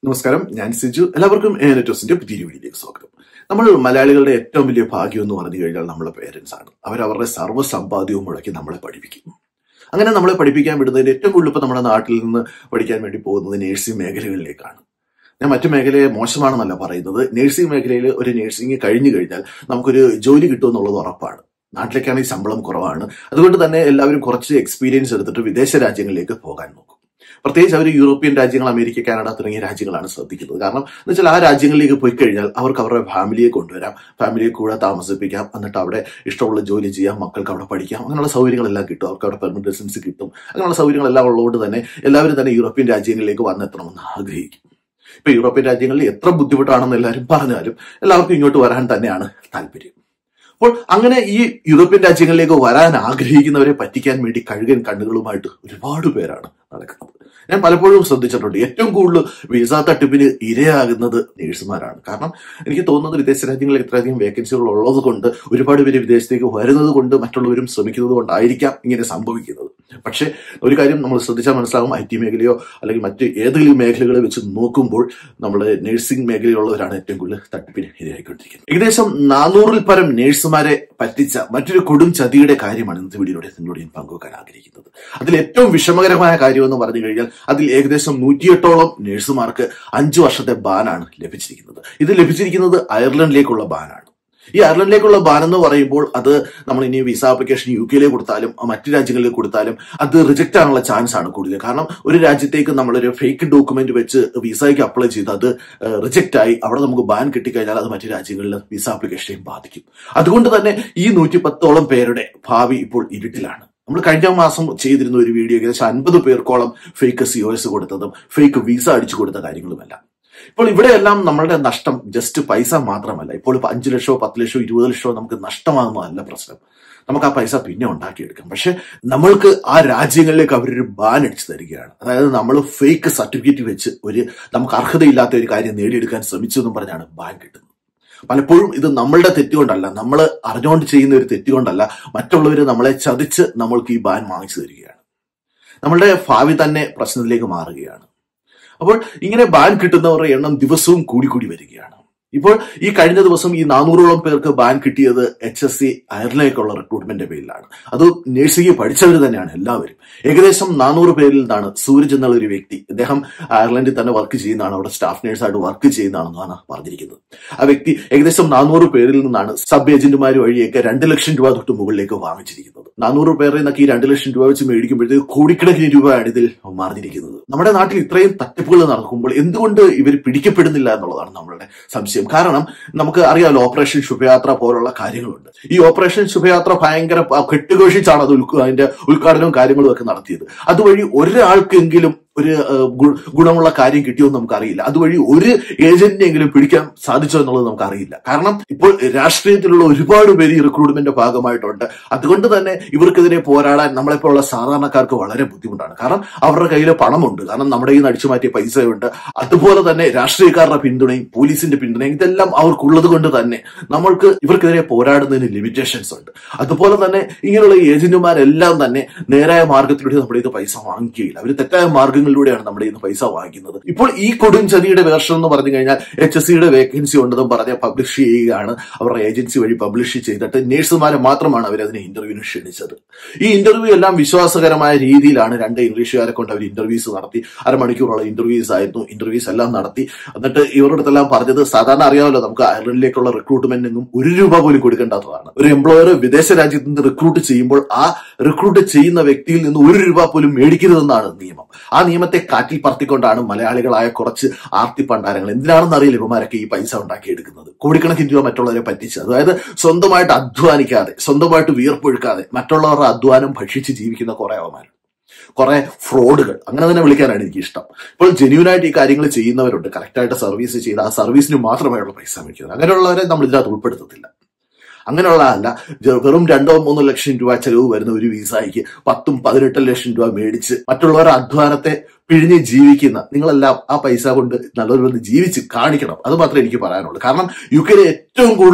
നമസ്കാരം ഞാൻ സിജു എല്ലാവർക്കും ഏനറ്റോസിന്റെ പുതിയ വീഡിയോയിലേക്ക് സ്വാഗതം നമ്മൾ മലയാളികളുടെ ഏറ്റവും വലിയ ഭാഗ്യം എന്ന് പറഞ്ഞു കഴിഞ്ഞാൽ നമ്മളെ പേരൻസ് ആണ് അവർ അവരുടെ സർവ്വ സമ്പാദ്യവും മുടക്കി നമ്മളെ പഠിപ്പിക്കും അങ്ങനെ നമ്മളെ പഠിപ്പിക്കാൻ വിടുന്നതിന് ഏറ്റവും കൂടുതൽ ഇപ്പൊ നമ്മുടെ നാട്ടിൽ നിന്ന് പഠിക്കാൻ വേണ്ടി പോകുന്നത് നേഴ്സിംഗ് മേഖലകളിലേക്കാണ് ഞാൻ മറ്റു മേഖലയെ മോശമാണെന്നല്ല പറയുന്നത് നേഴ്സിംഗ് മേഖലയിൽ ഒരു നേഴ്സിംഗ് കഴിഞ്ഞു കഴിഞ്ഞാൽ നമുക്കൊരു ജോലി കിട്ടുമെന്നുള്ളത് ഉറപ്പാണ് നാട്ടിലേക്കാണെങ്കിൽ ശമ്പളം കുറവാണ് അതുകൊണ്ട് തന്നെ എല്ലാവരും കുറച്ച് എക്സ്പീരിയൻസ് എടുത്തിട്ട് വിദേശ രാജ്യങ്ങളിലേക്ക് പോകാൻ നോക്കും പ്രത്യേകിച്ച് അവർ യൂറോപ്യൻ രാജ്യങ്ങൾ അമേരിക്ക കാനഡ തുടങ്ങിയ രാജ്യങ്ങളാണ് ശ്രദ്ധിക്കുന്നത് കാരണം എന്ന് വെച്ചാൽ ആ രാജ്യങ്ങളിലേക്ക് പോയി കഴിഞ്ഞാൽ അവർക്ക് അവരുടെ ഫാമിലിയെ കൊണ്ടുവരാം ഫാമിലിയെ കൂടെ താമസിപ്പിക്കാം എന്നിട്ട് അവിടെ ഇഷ്ടമുള്ള ജോലി ചെയ്യാം മക്കൾക്ക് അവിടെ പഠിക്കാം അങ്ങനെയുള്ള സൗകര്യങ്ങളെല്ലാം കിട്ടും അവർക്ക് അവിടെ പെർമനന്റ് റെസിഡൻസ് കിട്ടും അങ്ങനെയുള്ള സൗകര്യങ്ങളെല്ലാം ഉള്ളതുകൊണ്ട് തന്നെ എല്ലാവരും തന്നെ യൂറോപ്യൻ രാജ്യങ്ങളിലേക്ക് വന്നെത്തണമെന്ന് ആഗ്രഹിക്കും ഇപ്പൊ യൂറോപ്യൻ രാജ്യങ്ങളിൽ എത്ര ബുദ്ധിമുട്ടാണെന്ന് എല്ലാവരും പറഞ്ഞാലും എല്ലാവർക്കും ഇങ്ങോട്ട് വരാൻ തന്നെയാണ് താല്പര്യം അപ്പോൾ അങ്ങനെ ഈ യൂറോപ്യൻ രാജ്യങ്ങളിലേക്ക് വരാൻ ആഗ്രഹിക്കുന്നവരെ പറ്റിക്കാൻ വേണ്ടി കഴുകൻ കണ്ണുകളുമായിട്ട് ഒരുപാട് പേരാണ് നടക്കുന്നത് ഞാൻ പലപ്പോഴും ശ്രദ്ധിച്ചിട്ടുണ്ട് ഏറ്റവും കൂടുതൽ വിസ തട്ടിപ്പിന് ഇരയാകുന്നത് നേഴ്സുമാരാണ് കാരണം എനിക്ക് തോന്നുന്നത് വിദേശ രാജ്യങ്ങളിൽ ഇത്രയധികം വേക്കൻസികൾ ഉള്ളത് കൊണ്ട് ഒരുപാട് പേര് വിദേശത്തേക്ക് വരുന്നത് കൊണ്ട് മറ്റുള്ളവരും ശ്രമിക്കുന്നത് കൊണ്ടായിരിക്കാം ഇങ്ങനെ സംഭവിക്കുന്നത് പക്ഷേ ഒരു കാര്യം നമ്മൾ ശ്രദ്ധിച്ചാൽ മനസ്സിലാകും ഐ ടി മേഖലയോ അല്ലെങ്കിൽ മറ്റ് ഏതെങ്കിലും മേഖലകളെ വെച്ച് നോക്കുമ്പോൾ നമ്മുടെ നഴ്സിംഗ് മേഖലയിലുള്ളവരാണ് ഏറ്റവും കൂടുതൽ തട്ടിപ്പിന് ഇരയായിക്കൊണ്ടിരിക്കുന്നത് ഏകദേശം നാനൂറിൽ പരം നേഴ്സുമാരെ പറ്റിച്ച മറ്റൊരു കൊടും ചതിയുടെ കാര്യമാണ് ഇന്നത്തെ വീഡിയോയിലൂടെ നിങ്ങളോട് ഞാൻ പങ്കുവെക്കാൻ ആഗ്രഹിക്കുന്നത് അതിൽ ഏറ്റവും വിഷമകരമായ കാര്യം എന്ന് പറഞ്ഞു കഴിഞ്ഞാൽ അതിൽ ഏകദേശം നൂറ്റിയെട്ടോളം നഴ്സുമാർക്ക് അഞ്ചു വർഷത്തെ ബാനാണ് ലഭിച്ചിരിക്കുന്നത് ഇത് ലഭിച്ചിരിക്കുന്നത് അയർലൻഡിലേക്കുള്ള ബാനാണ് ഈ അയർലൻഡിലേക്കുള്ള ബാൻ എന്ന് പറയുമ്പോൾ അത് നമ്മൾ ഇനി വിസ ആപ്ലിക്കേഷൻ യു കെയിലേക്ക് കൊടുത്താലും മറ്റു രാജ്യങ്ങളിൽ കൊടുത്താലും അത് റിജക്റ്റ് ആകാനുള്ള ചാൻസ് ആണ് കൂടുതൽ കാരണം ഒരു രാജ്യത്തേക്ക് നമ്മളൊരു ഫേക്ക് ഡോക്യുമെന്റ് വെച്ച് വിസയ്ക്ക് അപ്ലൈ ചെയ്ത് അത് റിജക്റ്റ് ആയി അവിടെ നമുക്ക് ബാൻ കിട്ടിക്കഴിഞ്ഞാൽ അത് മറ്റു രാജ്യങ്ങളിൽ വിസ ആപ്ലിക്കേഷനെയും ബാധിക്കും അതുകൊണ്ട് തന്നെ ഈ നൂറ്റി പത്തോളം പേരുടെ ഭാവി ഇപ്പോൾ ഇരുട്ടിലാണ് നമ്മൾ കഴിഞ്ഞ മാസം ചെയ്തിരുന്ന ഒരു വീഡിയോ ഏകദേശം അൻപത് പേർക്കോളം ഫേക്ക് സി ഒ എസ് കൊടുത്തതും ഫേക്ക് വിസ അടിച്ചു കൊടുത്ത കാര്യങ്ങളുമല്ല ഇപ്പോൾ ഇവിടെയെല്ലാം നമ്മളുടെ നഷ്ടം ജസ്റ്റ് പൈസ മാത്രമല്ല ഇപ്പോൾ ഇപ്പൊ അഞ്ചു ലക്ഷമോ പത്ത് ലക്ഷമോ ഇരുപത് ലക്ഷമോ നമുക്ക് നഷ്ടമാകുന്നതല്ല പ്രശ്നം നമുക്ക് ആ പൈസ പിന്നെ ഉണ്ടാക്കിയെടുക്കാം പക്ഷെ നമ്മൾക്ക് ആ രാജ്യങ്ങളിലേക്ക് അവരൊരു ബാൻ അടിച്ചു തരികയാണ് അതായത് നമ്മൾ ഫേക്ക് സർട്ടിഫിക്കറ്റ് വെച്ച് ഒരു നമുക്ക് അർഹതയില്ലാത്ത ഒരു കാര്യം നേടിയെടുക്കാൻ ശ്രമിച്ചു എന്നും പറഞ്ഞാണ് ബാൻ കിട്ടുന്നത് പലപ്പോഴും ഇത് നമ്മളുടെ തെറ്റുകൊണ്ടല്ല നമ്മൾ അറിഞ്ഞുകൊണ്ട് ചെയ്യുന്ന ഒരു തെറ്റുകൊണ്ടല്ല മറ്റുള്ളവർ നമ്മളെ ചതിച്ച് നമ്മൾക്ക് ഈ ബാൻ വാങ്ങിച്ചു തരികയാണ് നമ്മളുടെ ഭാവി തന്നെ പ്രശ്നത്തിലേക്ക് മാറുകയാണ് അപ്പോൾ ഇങ്ങനെ ബാൻ കിട്ടുന്നവരുടെ എണ്ണം ദിവസവും കൂടി കൂടി വരികയാണ് ഇപ്പോൾ ഈ കഴിഞ്ഞ ദിവസം ഈ നാനൂറോളം പേർക്ക് ബാൻ കിട്ടിയത് എച്ച് എസ് സി അയർലൻഡിലേക്കുള്ള റിക്രൂട്ട്മെന്റ് പേരിലാണ് അത് നഴ്സിംഗ് പഠിച്ചവർ തന്നെയാണ് എല്ലാവരും ഏകദേശം നാനൂറ് പേരിൽ നിന്നാണ് സൂരജ് എന്നുള്ള ഒരു വ്യക്തി അദ്ദേഹം അയർലൻഡിൽ തന്നെ വർക്ക് ചെയ്യുന്നതാണ് അവിടെ സ്റ്റാഫ് നഴ്സായിട്ട് വർക്ക് ചെയ്യുന്നതാണെന്നാണ് പറഞ്ഞിരിക്കുന്നത് ആ വ്യക്തി ഏകദേശം നാനൂറ് പേരിൽ നിന്നാണ് സബ് ഏജന്റുമാർ വഴിയൊക്കെ രണ്ട് ലക്ഷം രൂപ തൊട്ട് മുകളിലേക്ക് വാങ്ങിച്ചിരിക്കുന്നത് നാനൂറ് പേരിൽ നിന്നൊക്കെ ഈ രണ്ട് ലക്ഷം രൂപ വെച്ച് മേടിക്കുമ്പോഴത്തേക്ക് കോടിക്കണക്കിന് രൂപയാണ് ഇതിൽ മാറിഞ്ഞിരിക്കുന്നത് നമ്മുടെ നാട്ടിൽ ഇത്രയും തട്ടിപ്പുകൾ നടക്കുമ്പോൾ എന്തുകൊണ്ട് ഇവർ പിടിക്കപ്പെടുന്നില്ല എന്നുള്ളതാണ് നമ്മളുടെ സംശയം കാരണം നമുക്ക് അറിയാമല്ലോ ഓപ്പറേഷൻ ശുഭയാത്ര പോലുള്ള കാര്യങ്ങളുണ്ട് ഈ ഓപ്പറേഷൻ ശുഭയാത്ര ഭയങ്കര കെട്ടുഘോഷിച്ചാണ് അത് അതിന്റെ ഉദ്ഘാടനവും കാര്യങ്ങളും ഒക്കെ നടത്തിയത് അതുവഴി ഒരാൾക്കെങ്കിലും ഒരു ഗുണമുള്ള കാര്യം കിട്ടിയോ എന്ന് നമുക്കറിയില്ല അതുവഴി ഒരു ഏജന്റിനെങ്കിലും പിടിക്കാൻ സാധിച്ചോ എന്നുള്ളത് നമുക്കറിയില്ല കാരണം ഇപ്പോൾ രാഷ്ട്രീയത്തിലുള്ള ഒരുപാട് പേര് ഈ റിക്രൂട്ട്മെന്റ് ഭാഗമായിട്ടുണ്ട് അതുകൊണ്ട് തന്നെ ഇവർക്കെതിരെ പോരാടാൻ നമ്മളെപ്പോലുള്ള സാധാരണക്കാർക്ക് വളരെ ബുദ്ധിമുട്ടാണ് കാരണം അവരുടെ കയ്യിൽ പണമുണ്ട് കാരണം നമ്മുടെ കയ്യിൽ നിന്ന് അടിച്ചു മാറ്റിയ പൈസയുണ്ട് അതുപോലെ തന്നെ രാഷ്ട്രീയക്കാരുടെ പിന്തുണയും പോലീസിന്റെ പിന്തുണയും ഇതെല്ലാം അവർക്കുള്ളത് കൊണ്ട് തന്നെ നമ്മൾക്ക് ഇവർക്കെതിരെ പോരാടുന്നതിന് ലിമിറ്റേഷൻസ് ഉണ്ട് അതുപോലെ തന്നെ ഇങ്ങനെയുള്ള ഏജന്റുമാരെല്ലാം തന്നെ നേരായ മാർഗത്തിലൂടെ നമ്മുടെ ഇത് പൈസ വാങ്ങിക്കുകയില്ല അവർ തെറ്റായ മാർഗം മാർഗങ്ങളിലൂടെയാണ് നമ്മുടെ ഇന്ന് പൈസ വാങ്ങിക്കുന്നത് ഇപ്പോൾ ഈ കൊടും ചതിയുടെ വേർഷൻ എന്ന് പറഞ്ഞു കഴിഞ്ഞാൽ എച്ച് എസ് സിയുടെ വേക്കൻസി ഉണ്ടെന്നും പറഞ്ഞ് പബ്ലിഷ് ചെയ്യുകയാണ് അവരുടെ ഏജൻസി വഴി പബ്ലിഷ് ചെയ്തിട്ട് നേഴ്സുമാരെ മാത്രമാണ് അവർ അതിനെ ഇന്റർവ്യൂവിന് ക്ഷണിച്ചത് ഈ ഇന്റർവ്യൂ എല്ലാം വിശ്വാസകരമായ രീതിയിലാണ് രണ്ട് ഇംഗ്ലീഷുകാരെ കൊണ്ട് അവർ ഇന്റർവ്യൂസ് നടത്തി അരമണിക്കൂറുള്ള ഇന്റർവ്യൂസ് ആയിരുന്നു ഇന്റർവ്യൂസ് എല്ലാം നടത്തി എന്നിട്ട് ഇവരുടെ അടുത്തെല്ലാം പറഞ്ഞത് സാധാരണ അറിയാമല്ലോ നമുക്ക് അയർലൻഡിലേക്കുള്ള റിക്രൂട്ട്മെന്റിനും ഒരു രൂപ പോലും കൊടുക്കേണ്ടാത്തതാണ് ഒരു എംപ്ലോയർ വിദേശ രാജ്യത്ത് നിന്ന് റിക്രൂട്ട് ചെയ്യുമ്പോൾ ആ റിക്രൂട്ട് ചെയ്യുന്ന വ്യക്തിയിൽ നിന്ന് ഒരു രൂപ പോലും മേടിക്കരുതെന്നാണ് നിയമം ആ നിയമത്തെ കാറ്റിൽ പറത്തിക്കൊണ്ടാണ് മലയാളികളായ കുറച്ച് ആർത്തി പണ്ടാരങ്ങൾ എന്തിനാണെന്ന് അറിയില്ല ഇവമാരൊക്കെ ഈ പൈസ ഉണ്ടാക്കിയെടുക്കുന്നത് കോടിക്കണക്കിന് രൂപ മറ്റുള്ളവരെ പറ്റിച്ച് അതായത് സ്വന്തമായിട്ട് അധ്വാനിക്കാതെ സ്വന്തമായിട്ട് വിയർപ്പൊഴുക്കാതെ മറ്റുള്ളവരുടെ അധ്വാനം ഭക്ഷിച്ച് ജീവിക്കുന്ന കുറെ അവന്മാർ കുറെ ഫ്രോഡുകൾ അങ്ങനെ തന്നെ വിളിക്കാനാണ് എനിക്ക് ഇഷ്ടം ഇപ്പോൾ ജെന്യൂനായിട്ട് ഈ കാര്യങ്ങൾ ചെയ്യുന്നവരുണ്ട് കറക്റ്റായിട്ട് സർവീസ് ചെയ്ത് ആ സർവീസിന് മാത്രമായുള്ള പൈസ മേടിക്കുന്നത് അങ്ങനെയുള്ളവരെ നമ്മൾ ഇതിനകത്ത് ഉൾപ്പെടുത്തത്തില്ല അങ്ങനെയുള്ളതല്ല വെറും രണ്ടോ മൂന്നോ ലക്ഷം രൂപ ചെലവ് വരുന്ന ഒരു വിസയ്ക്ക് പത്തും പതിനെട്ടും ലക്ഷം രൂപ മേടിച്ച് മറ്റുള്ളവരുടെ അധ്വാനത്തെ പിഴിഞ്ഞ് ജീവിക്കുന്ന നിങ്ങളെല്ലാം ആ പൈസ കൊണ്ട് നല്ലൊരു ജീവിച്ച് കാണിക്കണം അത് മാത്രമേ എനിക്ക് പറയാനുള്ളൂ കാരണം യു കെയിലെ ഏറ്റവും കൂടുതൽ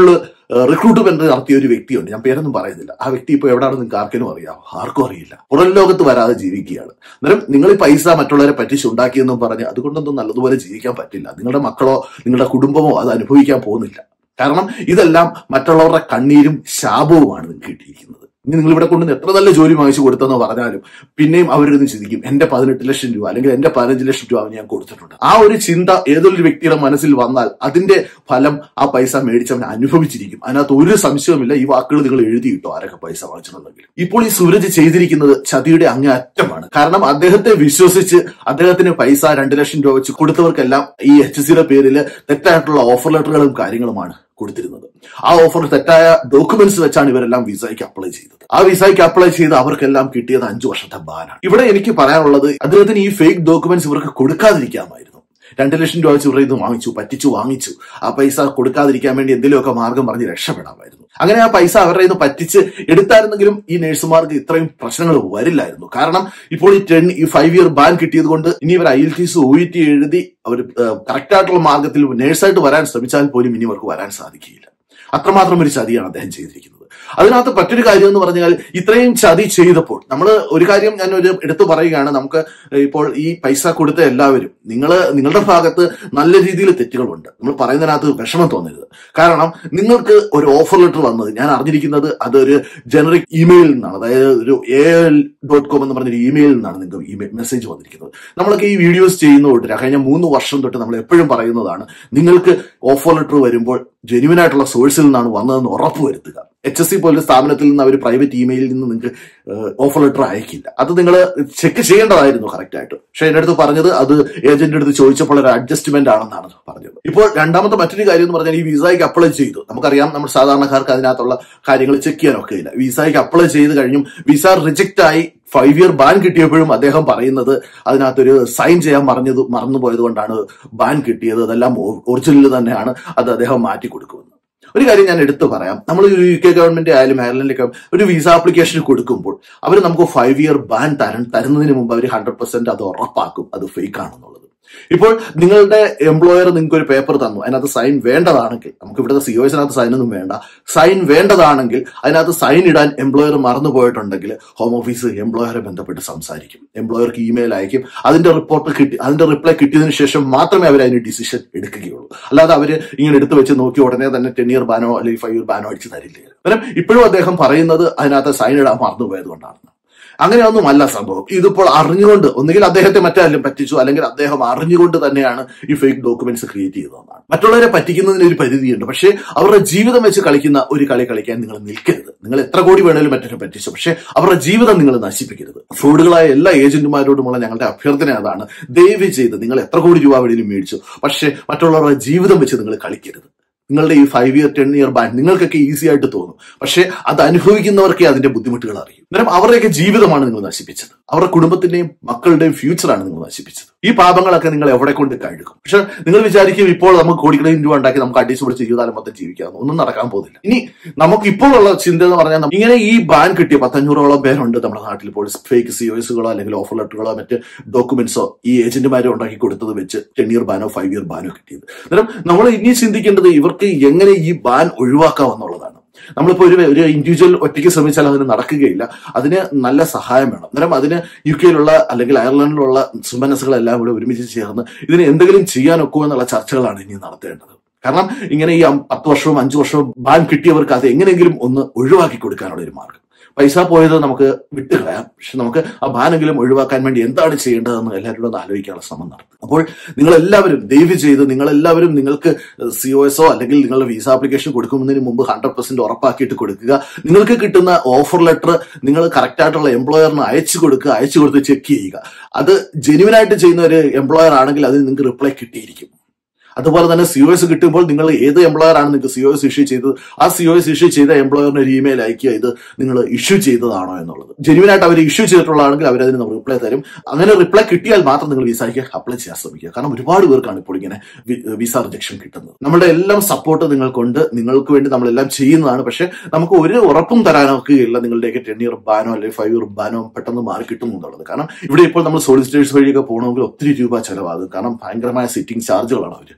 റിക്രൂട്ട്മെന്റ് നടത്തിയ ഒരു വ്യക്തിയുണ്ട് ഞാൻ പേരൊന്നും പറയുന്നില്ല ആ വ്യക്തി ഇപ്പോൾ എവിടെയാണെന്ന് നിങ്ങൾക്ക് ആർക്കെങ്കിലും അറിയാം ആർക്കും അറിയില്ല പുറം ലോകത്ത് വരാതെ ജീവിക്കുകയാണ് അന്നേരം നിങ്ങൾ ഈ പൈസ മറ്റുള്ളവരെ പറ്റിച്ചുണ്ടാക്കിയെന്നും പറഞ്ഞ് അതുകൊണ്ടൊന്നും നല്ലതുപോലെ ജീവിക്കാൻ പറ്റില്ല നിങ്ങളുടെ മക്കളോ നിങ്ങളുടെ കുടുംബമോ അത് അനുഭവിക്കാൻ പോകുന്നില്ല കാരണം ഇതെല്ലാം മറ്റുള്ളവരുടെ കണ്ണീരും ശാപവുമാണ് നിങ്ങൾക്ക് കിട്ടിയിരിക്കുന്നത് ഇനി നിങ്ങൾ ഇവിടെ കൊണ്ടുവന്ന് എത്ര നല്ല ജോലി വാങ്ങിച്ചു കൊടുത്തെന്ന് പറഞ്ഞാലും പിന്നെയും അവരിന്ന് ചിന്തിക്കും എന്റെ പതിനെട്ട് ലക്ഷം രൂപ അല്ലെങ്കിൽ എന്റെ പതിനഞ്ച് ലക്ഷം രൂപ ഞാൻ കൊടുത്തിട്ടുണ്ട് ആ ഒരു ചിന്ത ഏതൊരു വ്യക്തിയുടെ മനസ്സിൽ വന്നാൽ അതിന്റെ ഫലം ആ പൈസ മേടിച്ചവൻ അനുഭവിച്ചിരിക്കും അതിനകത്ത് ഒരു സംശയവുമില്ല ഈ വാക്കുകൾ നിങ്ങൾ എഴുതിയിട്ടോ ആരൊക്കെ പൈസ വാങ്ങിച്ചിട്ടുണ്ടെങ്കിൽ ഇപ്പോൾ ഈ സൂരജ് ചെയ്തിരിക്കുന്നത് ചതിയുടെ അങ്ങേ അറ്റമാണ് കാരണം അദ്ദേഹത്തെ വിശ്വസിച്ച് അദ്ദേഹത്തിന് പൈസ രണ്ട് ലക്ഷം രൂപ വെച്ച് കൊടുത്തവർക്കെല്ലാം ഈ എച്ച് സിയുടെ പേരിൽ തെറ്റായിട്ടുള്ള ഓഫർ ലെറ്ററുകളും കാര്യങ്ങളുമാണ് കൊടുത്തിരുന്നത് ആ ഓഫർ തെറ്റായ ഡോക്യുമെന്റ്സ് വെച്ചാണ് ഇവരെല്ലാം വിസയ്ക്ക് അപ്ലൈ ചെയ്തത് ആ വിസയ്ക്ക് അപ്ലൈ ചെയ്ത് അവർക്കെല്ലാം കിട്ടിയത് അഞ്ചു വർഷത്തെ ബാനാണ് ഇവിടെ എനിക്ക് പറയാനുള്ളത് അദ്ദേഹത്തിന് ഈ ഫേക്ക് ഡോക്യുമെന്റ്സ് ഇവർക്ക് കൊടുക്കാതിരിക്കാമായിരുന്നു രണ്ട് ലക്ഷം രൂപ വെച്ച് ഇവരുടെ ഇത് വാങ്ങിച്ചു പറ്റിച്ചു വാങ്ങിച്ചു ആ പൈസ കൊടുക്കാതിരിക്കാൻ വേണ്ടി എന്തെങ്കിലുമൊക്കെ മാർഗം പറഞ്ഞ് രക്ഷപ്പെടാമായിരുന്നു അങ്ങനെ ആ പൈസ അവരുടെ ഇത് പറ്റിച്ച് എടുത്തായിരുന്നെങ്കിലും ഈ നഴ്സുമാർക്ക് ഇത്രയും പ്രശ്നങ്ങൾ വരില്ലായിരുന്നു കാരണം ഇപ്പോൾ ഈ ടെൻ ഈ ഫൈവ് ഇയർ ബാൻ കിട്ടിയത് കൊണ്ട് ഇനി ഇവർ I L T S O E T എഴുതി അവർ കറക്റ്റ് ആയിട്ടുള്ള മാർഗത്തിൽ നേഴ്സായിട്ട് വരാൻ ശ്രമിച്ചാൽ പോലും ഇനി അവർക്ക് വരാൻ സാധിക്കുകയില്ല അത്രമാത്രം ഒരു ചതിയാണ് അദ്ദേഹം ചെയ്തിരിക്കുന്നത് അതിനകത്ത് മറ്റൊരു കാര്യം എന്ന് പറഞ്ഞാൽ ഇത്രയും ചതി ചെയ്തപ്പോൾ നമ്മൾ ഒരു കാര്യം ഞാൻ ഒരു എടുത്തു പറയുകയാണ് നമുക്ക് ഇപ്പോൾ ഈ പൈസ കൊടുത്ത എല്ലാവരും നിങ്ങൾ നിങ്ങളുടെ ഭാഗത്ത് നല്ല രീതിയിൽ തെറ്റുകളുണ്ട് നമ്മൾ പറയുന്നതിനകത്ത് വിഷമം തോന്നരുത് കാരണം നിങ്ങൾക്ക് ഒരു ഓഫർ ലെറ്റർ വന്നത് ഞാൻ അറിഞ്ഞിരിക്കുന്നത് അതൊരു ജനറിക് ഇമെയിലിൽ നിന്നാണ് അതായത് ഒരു എ എൽ ഡോട്ട് കോം എന്ന് പറഞ്ഞൊരു ഇമെയിലിൽ നിന്നാണ് നിങ്ങൾക്ക് ഇമെയിൽ മെസ്സേജ് വന്നിരിക്കുന്നത് നമ്മളൊക്കെ ഈ വീഡിയോസ് ചെയ്യുന്ന തൊട്ട് കഴിഞ്ഞ മൂന്ന് വർഷം തൊട്ട് നമ്മൾ എപ്പോഴും പറയുന്നതാണ് നിങ്ങൾക്ക് ഓഫർ ലെറ്റർ വരുമ്പോൾ ജെന്യുവൻ ആയിട്ടുള്ള സോഴ്സിൽ നിന്നാണ് വന്നതെന്ന് ഉറപ്പുവരുത്തുക എച്ച് എസ് സി പോലൊരു സ്ഥാപനത്തിൽ നിന്ന് അവർ പ്രൈവറ്റ് ഇമെയിലിൽ നിന്ന് നിങ്ങൾക്ക് ഓഫർ ലെറ്റർ അയക്കില്ല അത് നിങ്ങൾ ചെക്ക് ചെയ്യേണ്ടതായിരുന്നു കറക്റ്റ് ആയിട്ട് പക്ഷെ എന്റെ അടുത്ത് പറഞ്ഞത് അത് ഏജന്റിന്റെ അടുത്ത് ചോദിച്ചപ്പോൾ ഒരു അഡ്ജസ്റ്റ്മെന്റ് ആണെന്നാണ് പറഞ്ഞത് ഇപ്പോൾ രണ്ടാമത്തെ മറ്റൊരു കാര്യം എന്ന് പറഞ്ഞാൽ ഈ വിസയ്ക്ക് അപ്ലൈ ചെയ്തു നമുക്കറിയാം നമ്മൾ സാധാരണക്കാർക്ക് അതിനകത്തുള്ള കാര്യങ്ങൾ ചെക്ക് ചെയ്യാനൊക്കെ ഇല്ല വിസയ്ക്ക് അപ്ലൈ ചെയ്ത് കഴിഞ്ഞും വിസ റിജക്റ്റ് ആയി ഫൈവ് ഇയർ ബാൻ കിട്ടിയപ്പോഴും അദ്ദേഹം പറയുന്നത് അതിനകത്തൊരു സൈൻ ചെയ്യാൻ പറഞ്ഞത് മറന്നുപോയത് കൊണ്ടാണ് ബാൻ കിട്ടിയത് അതെല്ലാം ഒറിജിനൽ തന്നെയാണ് അത് അദ്ദേഹം മാറ്റി കൊടുക്കുമെന്ന് ഒരു കാര്യം ഞാൻ എടുത്തു പറയാം നമ്മൾ യു കെ ഗവൺമെന്റ് ആയാലും അയർലൻഡിലൊക്കെ ഒരു വിസ ആപ്ലിക്കേഷൻ കൊടുക്കുമ്പോൾ അവർ നമുക്ക് ഫൈവ് ഇയർ ബാൻ തര തരുന്നതിന് മുമ്പ് അവർ ഹൺഡ്രഡ് പെർസെന്റ് അത് ഉറപ്പാക്കും അത് ഫേക്ക് ആണെന്നുള്ളത് ഇപ്പോൾ നിങ്ങളുടെ എംപ്ലോയർ നിങ്ങൾക്ക് ഒരു പേപ്പർ തന്നു അതിനകത്ത് സൈൻ വേണ്ടതാണെങ്കിൽ നമുക്ക് ഇവിടുത്തെ സി ഒസിനകത്ത് സൈൻ ഒന്നും വേണ്ട സൈൻ വേണ്ടതാണെങ്കിൽ അതിനകത്ത് സൈൻ ഇടാൻ എംപ്ലോയർ മറന്നു പോയിട്ടുണ്ടെങ്കിൽ ഹോം ഓഫീസ് എംപ്ലോയറെ ബന്ധപ്പെട്ട് സംസാരിക്കും എംപ്ലോയർക്ക് ഇമെയിൽ അയക്കും അതിന്റെ റിപ്പോർട്ട് കിട്ടി അതിന്റെ റിപ്ലൈ കിട്ടിയതിനു ശേഷം മാത്രമേ അവർ അതിന് ഡിസിഷൻ എടുക്കുകയുള്ളൂ അല്ലാതെ അവർ ഇങ്ങനെ എടുത്തു വെച്ച് നോക്കി ഉടനെ തന്നെ ടെൻ ഇയർ ബാനോ അല്ലെങ്കിൽ ഫൈവ് ഇയർ ബാനോ അടിച്ചു തരില്ല അന്നേരം ഇപ്പോഴും അദ്ദേഹം പറയുന്നത് അതിനകത്ത് സൈൻ ഇടാൻ മറന്നുപോയത് കൊണ്ടാണ് അങ്ങനെയൊന്നുമല്ല സംഭവം ഇതിപ്പോൾ അറിഞ്ഞുകൊണ്ട് ഒന്നുകിൽ അദ്ദേഹത്തെ മറ്റാരും പറ്റിച്ചു അല്ലെങ്കിൽ അദ്ദേഹം അറിഞ്ഞുകൊണ്ട് തന്നെയാണ് ഈ ഫേക്ക് ഡോക്യുമെന്റ്സ് ക്രിയേറ്റ് ചെയ്തതെന്നാണ് മറ്റുള്ളവരെ പറ്റിക്കുന്നതിന് ഒരു പരിധിയുണ്ട് പക്ഷേ അവരുടെ ജീവിതം വെച്ച് കളിക്കുന്ന ഒരു കളി കളിക്കാൻ നിങ്ങൾ നിൽക്കരുത് നിങ്ങൾ എത്ര കോടി വേണേലും മറ്റൊരു പറ്റിച്ചു പക്ഷേ അവരുടെ ജീവിതം നിങ്ങൾ നശിപ്പിക്കരുത് ഫ്രോഡുകളായ എല്ലാ ഏജന്റുമാരോടുമുള്ള ഞങ്ങളുടെ അഭ്യർത്ഥന അതാണ് ദയവ് ചെയ്ത് നിങ്ങൾ എത്ര കോടി രൂപ വേണേലും മേടിച്ചു പക്ഷേ മറ്റുള്ളവരുടെ ജീവിതം വെച്ച് നിങ്ങൾ കളിക്കരുത് നിങ്ങളുടെ ഈ five year ten year ban നിങ്ങൾക്കൊക്കെ ഈസി ആയിട്ട് തോന്നും പക്ഷേ അത് അനുഭവിക്കുന്നവർക്കേ അതിന്റെ ബുദ്ധിമുട്ടുകൾ അറിയും അന്നേരം അവരുടെയൊക്കെ ജീവിതമാണ് നിങ്ങൾ നശിപ്പിച്ചത് അവരുടെ കുടുംബത്തിന്റെയും മക്കളുടെയും ഫ്യൂച്ചറാണ് നിങ്ങൾ നശിപ്പിച്ചത് ഈ പാപങ്ങളൊക്കെ നിങ്ങൾ എവിടെ കൊണ്ട് കഴുകും പക്ഷെ നിങ്ങൾ വിചാരിക്കും ഇപ്പോൾ നമുക്ക് കോടിക്കണക്കിന് രൂപ ഉണ്ടാക്കി നമുക്ക് അടിച്ചു പിടിച്ച് ജീവിതകാലം മൊത്തം ജീവിക്കാം ഒന്നും നടക്കാൻ പോകുന്നില്ല ഇനി നമുക്ക് ഇപ്പോഴുള്ള ചിന്ത എന്ന് പറഞ്ഞാൽ ഇങ്ങനെ ഈ ബാൻ കിട്ടിയ പത്തഞ്ഞൂറോളം പേരുണ്ട് നമ്മുടെ നാട്ടിൽ ഇപ്പോൾ ഫേക്ക് സിഒസുകളോ അല്ലെങ്കിൽ ഓഫർ ലെറ്ററുകളോ മറ്റ് ഡോക്യുമെന്റ്സോ ഈ ഏജന്റുമാരോ ഉണ്ടാക്കി കൊടുത്തത് വെച്ച് ടെൻ ഇയർ ബാനോ ഫൈവ് ഇയർ ബാനോ കിട്ടിയത് അന്നേരം നമ്മൾ ഇനി ചിന്തിക്കേണ്ടത് ഇവർക്ക് എങ്ങനെ ഈ ബാൻ ഒഴിവാക്കാം എന്നുള്ളതാണ് നമ്മളിപ്പോ ഒരു ഒരു ഇൻഡിവിജ്വൽ ഒറ്റയ്ക്ക് ശ്രമിച്ചാൽ അതിന് നടക്കുകയില്ല അതിന് നല്ല സഹായം വേണം അന്നേരം അതിന് യു കെയിലുള്ള അല്ലെങ്കിൽ അയർലൻഡിലുള്ള സുമനസ്സുകളെല്ലാം കൂടെ ഒരുമിച്ച് ചേർന്ന് ഇതിന് എന്തെങ്കിലും ചെയ്യാനൊക്കുമോ എന്നുള്ള ചർച്ചകളാണ് ഇനി നടത്തേണ്ടത് കാരണം ഇങ്ങനെ ഈ പത്ത് വർഷവും അഞ്ചു വർഷവും ബാൻ കിട്ടിയവർക്ക് അത് എങ്ങനെയെങ്കിലും ഒന്ന് ഒഴിവാക്കി കൊടുക്കാനുള്ള ഒരു മാർഗം പൈസ പോയത് നമുക്ക് വിട്ടുകളയാം പക്ഷെ നമുക്ക് ആ ബാനെങ്കിലും ഒഴിവാക്കാൻ വേണ്ടി എന്താണ് ചെയ്യേണ്ടതെന്ന് എല്ലാവരോടും ഒന്ന് ആലോചിക്കാനുള്ള ശ്രമം നടത്തും അപ്പോൾ നിങ്ങൾ എല്ലാവരും ദയവ് ചെയ്ത് നിങ്ങൾ എല്ലാവരും നിങ്ങൾക്ക് സി ഒ എസോ അല്ലെങ്കിൽ നിങ്ങളുടെ വിസ ആപ്ലിക്കേഷൻ കൊടുക്കുന്നതിന് മുമ്പ് ഹൺഡ്രഡ് പെർസെന്റ് ഉറപ്പാക്കിയിട്ട് കൊടുക്കുക നിങ്ങൾക്ക് കിട്ടുന്ന ഓഫർ ലെറ്റർ നിങ്ങൾ കറക്റ്റ് ആയിട്ടുള്ള എംപ്ലോയറിന് അയച്ചു കൊടുക്കുക അയച്ചു കൊടുത്ത് ചെക്ക് ചെയ്യുക അത് ജെന്യുവൻ ആയിട്ട് ചെയ്യുന്ന ഒരു എംപ്ലോയർ ആണെങ്കിൽ അതിന് നിങ്ങൾക്ക് റിപ്ലൈ കിട്ടിയിരിക്കും അതുപോലെ തന്നെ സി ഒ എസ് കിട്ടുമ്പോൾ നിങ്ങൾ ഏത് എംപ്ലോയർ ആണ് നിങ്ങൾക്ക് സി ഒ എസ് ഇഷ്യൂ ചെയ്തത് ആ സി ഒ എസ് ഇഷ്യൂ ചെയ്ത എംപ്ലോയറിന് ഒരു ഇമെയിൽ അയക്കുക ഇത് നിങ്ങൾ ഇഷ്യൂ ചെയ്തതാണോ എന്നുള്ളത് ജെന്യുവൻ ആയിട്ട് അവർ ഇഷ്യൂ ചെയ്തിട്ടുള്ളതാണെങ്കിൽ അവർ അതിന് റിപ്ലൈ തരും അങ്ങനെ റിപ്ലൈ കിട്ടിയാൽ മാത്രം നിങ്ങൾ വിസയ്ക്ക് അപ്ലൈ ചെയ്യാൻ ശ്രമിക്കുക കാരണം ഒരുപാട് പേർക്കാണ് ഇപ്പോൾ ഇങ്ങനെ വിസ റിജക്ഷൻ കിട്ടുന്നത് നമ്മുടെ എല്ലാം സപ്പോർട്ട് നിങ്ങൾക്കുണ്ട് നിങ്ങൾക്ക് വേണ്ടി നമ്മളെല്ലാം ചെയ്യുന്നതാണ് പക്ഷെ നമുക്ക് ഒരു ഉറപ്പും തരാനൊക്കെയില്ല നിങ്ങളുടെയൊക്കെ ടെൻ ഇയർ ബാനോ അല്ലെങ്കിൽ ഫൈവ് ഇയർ ബാനോ പെട്ടെന്ന് മാറി കിട്ടും എന്നുള്ളത് കാരണം ഇവിടെ ഇപ്പോൾ നമ്മൾ സോളിസിറ്റേഴ്സ് വഴിയൊക്കെ പോകണമെങ്കിൽ ഒത്തിരി രൂപ ചെലവാകും കാരണം ഭയങ്കരമായ സിറ്റിംഗ് ചാർജുകളാണ് അവർ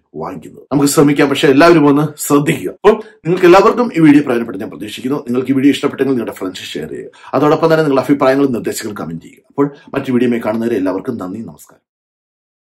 വാങ്ങിക്കുന്നത് നമുക്ക് ശ്രമിക്കാം പക്ഷെ എല്ലാവരും ഒന്ന് ശ്രദ്ധിക്കുക അപ്പോൾ നിങ്ങൾക്ക് എല്ലാവർക്കും ഈ വീഡിയോ പ്രയോജനപ്പെട്ട് ഞാൻ പ്രതീക്ഷിക്കുന്നു നിങ്ങൾക്ക് ഈ വീഡിയോ ഇഷ്ടപ്പെട്ടെങ്കിൽ നിങ്ങളുടെ ഫ്രണ്ട്സ് ഷെയർ ചെയ്യുക അതോടൊപ്പം തന്നെ നിങ്ങളുടെ അഭിപ്രായങ്ങളും നിർദ്ദേശങ്ങളും കമന്റ് ചെയ്യുക അപ്പോൾ മറ്റു വീഡിയോയിൽ കാണുന്നവരെ എല്ലാവർക്കും നന്ദി നമസ്കാരം